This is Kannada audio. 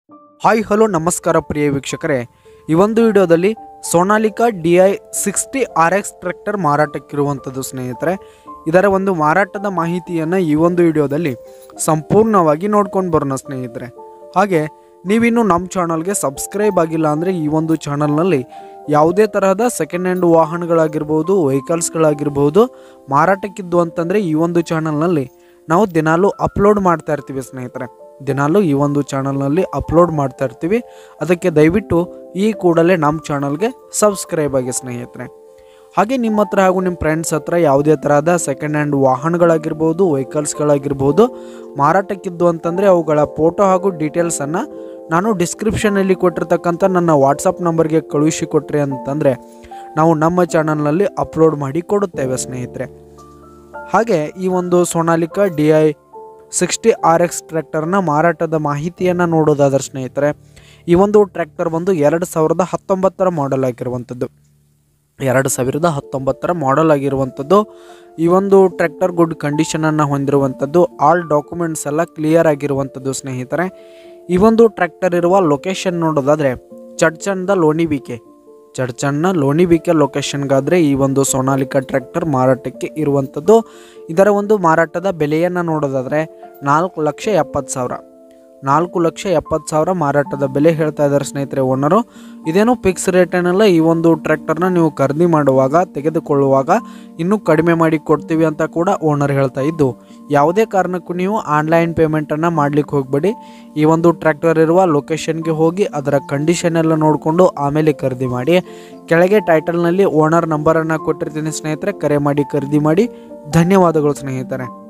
ಹಾಯ್ ಹಲೋ ನಮಸ್ಕಾರ ಪ್ರಿಯ ವೀಕ್ಷಕರೇ ಈ ಒಂದು ವಿಡಿಯೋದಲ್ಲಿ Sonalika D I sixty R X tractor ಮಾರಾಟಕ್ಕಿರುವಂಥದ್ದು ಸ್ನೇಹಿತರೆ ಇದರ ಒಂದು ಮಾರಾಟದ ಮಾಹಿತಿಯನ್ನು ಈ ಒಂದು ವಿಡಿಯೋದಲ್ಲಿ ಸಂಪೂರ್ಣವಾಗಿ ನೋಡ್ಕೊಂಡು ಬರೋಣ ಸ್ನೇಹಿತರೆ ಹಾಗೆ ನೀವಿನ್ನು ನಮ್ಮ ಚಾನಲ್ಗೆ ಸಬ್ಸ್ಕ್ರೈಬ್ ಆಗಿಲ್ಲ ಅಂದರೆ ಈ ಒಂದು ಚಾನಲ್ನಲ್ಲಿ ಯಾವುದೇ ತರಹದ ಸೆಕೆಂಡ್ ಹ್ಯಾಂಡ್ ವಾಹನಗಳಾಗಿರ್ಬೋದು ವೆಹಿಕಲ್ಸ್ಗಳಾಗಿರ್ಬೋದು ಮಾರಾಟಕ್ಕಿದ್ದು ಅಂತಂದರೆ ಈ ಒಂದು ಚಾನಲ್ನಲ್ಲಿ ನಾವು ದಿನಾಲೂ ಅಪ್ಲೋಡ್ ಮಾಡ್ತಾ ಇರ್ತೀವಿ ಸ್ನೇಹಿತರೆ ದಿನಾಲೂ ಈ ಒಂದು ಚಾನಲ್ನಲ್ಲಿ ಅಪ್ಲೋಡ್ ಮಾಡ್ತಾ ಇರ್ತೀವಿ ಅದಕ್ಕೆ ದಯವಿಟ್ಟು ಈ ಕೂಡಲೇ ನಮ್ಮ ಚಾನಲ್ಗೆ ಸಬ್ಸ್ಕ್ರೈಬ್ ಆಗಿ ಸ್ನೇಹಿತರೆ ಹಾಗೆ ನಿಮ್ಮ ಹತ್ರ ಹಾಗೂ ನಿಮ್ಮ ಫ್ರೆಂಡ್ಸ್ ಹತ್ರ ಯಾವುದೇ ತರಹದ ಸೆಕೆಂಡ್ ಹ್ಯಾಂಡ್ ವಾಹನಗಳಾಗಿರ್ಬೋದು ವೆಹಿಕಲ್ಸ್ಗಳಾಗಿರ್ಬೋದು ಮಾರಾಟಕ್ಕಿದ್ದು ಅಂತಂದರೆ ಅವುಗಳ ಫೋಟೋ ಹಾಗೂ ಡೀಟೇಲ್ಸನ್ನು ನಾನು ಡಿಸ್ಕ್ರಿಪ್ಷನಲ್ಲಿ ಕೊಟ್ಟಿರ್ತಕ್ಕಂಥ ನನ್ನ ವಾಟ್ಸಪ್ ನಂಬರ್ಗೆ ಕಳುಹಿಸಿ ಕೊಟ್ರಿ ಅಂತಂದರೆ ನಾವು ನಮ್ಮ ಚಾನಲ್ನಲ್ಲಿ ಅಪ್ಲೋಡ್ ಮಾಡಿ ಕೊಡುತ್ತೇವೆ ಸ್ನೇಹಿತರೆ ಹಾಗೆ ಈ ಒಂದು Sonalika D I sixty R X ಟ್ರ್ಯಾಕ್ಟರ್ನ ಮಾರಾಟದ ಮಾಹಿತಿಯನ್ನು ನೋಡೋದಾದ್ರೆ ಸ್ನೇಹಿತರೆ ಈ ಒಂದು ಟ್ರ್ಯಾಕ್ಟರ್ ಬಂದು ಎರಡು ಸಾವಿರದ ಹತ್ತೊಂಬತ್ತರ ಮಾಡೆಲ್ ಆಗಿರುವಂಥದ್ದು ಎರಡು ಸಾವಿರದ ಹತ್ತೊಂಬತ್ತರ ಮಾಡೆಲ್ ಆಗಿರುವಂಥದ್ದು ಈ ಒಂದು ಟ್ರ್ಯಾಕ್ಟರ್ ಗುಡ್ ಕಂಡೀಷನನ್ನು ಹೊಂದಿರುವಂಥದ್ದು ಆಲ್ ಡಾಕ್ಯುಮೆಂಟ್ಸ್ ಎಲ್ಲ ಕ್ಲಿಯರ್ ಆಗಿರುವಂಥದ್ದು ಸ್ನೇಹಿತರೆ ಈ ಒಂದು ಟ್ರ್ಯಾಕ್ಟರ್ ಇರುವ ಲೊಕೇಶನ್ ನೋಡೋದಾದರೆ ಚಡ್ಚಂದ ಲೋಣಿಬಿಕೆ ಚಡ್ಚಣ್ಣ ಲೋಣಿಬಿಕೆ ಲೊಕೇಶನ್ಗಾದರೆ ಈ ಒಂದು ಸೋನಾಲಿಕಾ ಟ್ರ್ಯಾಕ್ಟರ್ ಮಾರಾಟಕ್ಕೆ ಇರುವಂಥದ್ದು ಇದರ ಒಂದು ಮಾರಾಟದ ಬೆಲೆಯನ್ನು ನೋಡೋದಾದರೆ ನಾಲ್ಕು ಲಕ್ಷ ಎಪ್ಪತ್ತು ಸಾವಿರ ನಾಲ್ಕು ಲಕ್ಷ ಎಪ್ಪತ್ತು ಸಾವಿರ ಮಾರಾಟದ ಬೆಲೆ ಹೇಳ್ತಾ ಇದ್ದಾರೆ ಸ್ನೇಹಿತರೆ ಓನರು ಇದೇನು ಫಿಕ್ಸ್ ರೇಟ್ ಏನಲ್ಲ ಈ ಒಂದು ಟ್ರ್ಯಾಕ್ಟರ್ನ ನೀವು ಖರೀದಿ ಮಾಡುವಾಗ ತೆಗೆದುಕೊಳ್ಳುವಾಗ ಇನ್ನೂ ಕಡಿಮೆ ಮಾಡಿ ಕೊಡ್ತೀವಿ ಅಂತ ಕೂಡ ಓನರ್ ಹೇಳ್ತಾ ಇದ್ದು ಯಾವುದೇ ಕಾರಣಕ್ಕೂ ನೀವು ಆನ್ಲೈನ್ ಪೇಮೆಂಟನ್ನು ಮಾಡ್ಲಿಕ್ಕೆ ಹೋಗಬೇಡಿ ಈ ಒಂದು ಟ್ರ್ಯಾಕ್ಟರ್ ಇರುವ ಲೊಕೇಶನ್ಗೆ ಹೋಗಿ ಅದರ ಕಂಡೀಷನ್ ಎಲ್ಲ ನೋಡಿಕೊಂಡು ಆಮೇಲೆ ಖರೀದಿ ಮಾಡಿ ಕೆಳಗೆ ಟೈಟಲ್ನಲ್ಲಿ ಓನರ್ ನಂಬರನ್ನು ಕೊಟ್ಟಿರ್ತೀನಿ ಸ್ನೇಹಿತರೆ ಕರೆ ಮಾಡಿ ಖರೀದಿ ಮಾಡಿ ಧನ್ಯವಾದಗಳು ಸ್ನೇಹಿತರೆ